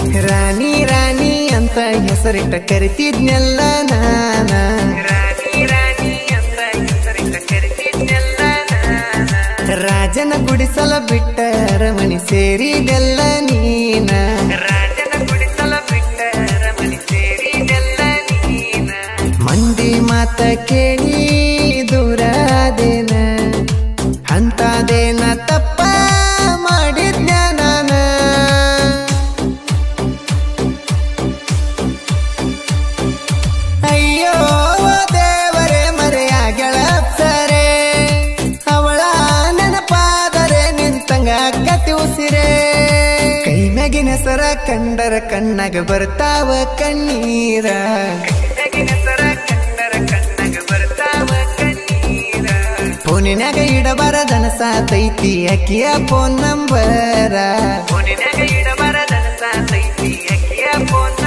ರಾಣಿ ರಾಣಿ ಅಂತ ಹೆಸರಿಟ್ಟ ಕರಿತಿದ್ನೆಲ್ಲ ನಾನ ರಾಣಿ ರಾಣಿ ಅಂತ ಹೆಸರಿಟ್ಟ ಕರಿತಿದ್ನೆಲ್ಲ ನಾನ. ರಾಜನ ಗುಡಿಸಲ ಬಿಟ್ಟ ಅರಮನೆ ಸೇರಿದೆಲ್ಲ ನೀನ ರಾಜನ ಗುಡಿಸಲ ಬಿಟ್ಟ ರಮಣಿ ಸೇರಿದೆಲ್ಲ ನೀನ ಮಂದಿ ಮಾತ ಕೇಳಿ ದೂರಾದೇನ ಅಂತದೇನ ತಪ್ಪ ಮಾಡಿದ್ನ ನಾನ ಅಯ್ಯೋ ದೇವರೇ ಮರೆಯಾಗಳಪ್ಸರೆ ಅವಳ ನೆನಪಾದರೆ ನಿಂತಂಗ ಕತಿ ಉಸಿರೇ ಕೈ ಮ್ಯಾಗಿನ ಸರ ಕಂಡರ ಕಣ್ಣಾಗ ಬರ್ತಾವ ಕಣ್ಣೀರ ತೆಗಿನ ಸರ ಕಂಡರ ಕಣ್ಣಗ ಬರ್ತಾವ ಕಣ್ಣೀರ ಫೋನಿನಾಗ ಇಡಬಾರದನ ಸಾತೈತಿ ಅಕ್ಕಿಯ ಫೋನ್ ನಂಬರ ಫೋನಿನಾಗ ಇಡಬಾರದನ ಸಾತೈತಿ ಅಕ್ಕಿಯ ಫೋನ್